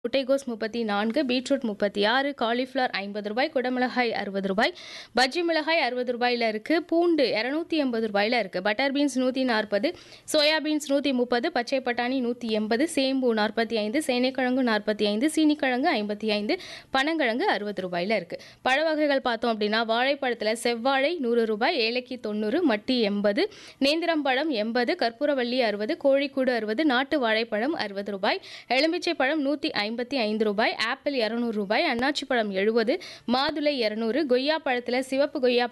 முட்டைகோஸ் முப்பத்தி நான்கு பீட்ரூட் முப்பத்தி ஆறு காலிஃப்ளவர் ஐம்பது ரூபாய் குடமிளகாய் அறுபது ரூபாய் பஜ்ஜி மிளகாய் அறுபது ரூபாயில் இருக்குது பூண்டு இரநூத்தி எண்பது ரூபாயில் இருக்குது பட்டர் பீன்ஸ் நூற்றி நாற்பது சோயா பீன்ஸ் நூற்றி முப்பது பச்சை பட்டாணி நூற்றி எண்பது சேம்பு நாற்பத்தி ஐந்து சேனைக்கிழங்கு நாற்பத்தி ஐந்து சீனிக்கிழங்கு ஐம்பத்தி ஐந்து பனங்கிழங்கு அறுபது ரூபாயில் இருக்குது பழ வகைகள் பார்த்தோம் அப்படின்னா வாழைப்பழத்தில் செவ்வாழை நூறு ரூபாய் ஏலக்கி தொண்ணூறு மட்டி எண்பது நேந்திரம் பழம் எண்பது கற்பூரவள்ளி அறுபது கோழிக்கூடு அறுபது நாட்டு வாழைப்பழம் அறுபது ரூபாய் எலுமிச்சை பழம் நூற்றி ஐம்பத்தி ஐந்து ரூபாய் ஆப்பிள் இரநூறு ரூபாய் அன்னாச்சி பழம் எழுபது மாதுளை இரநூறு கொய்யா பழத்தில் சிவப்பு கொய்யா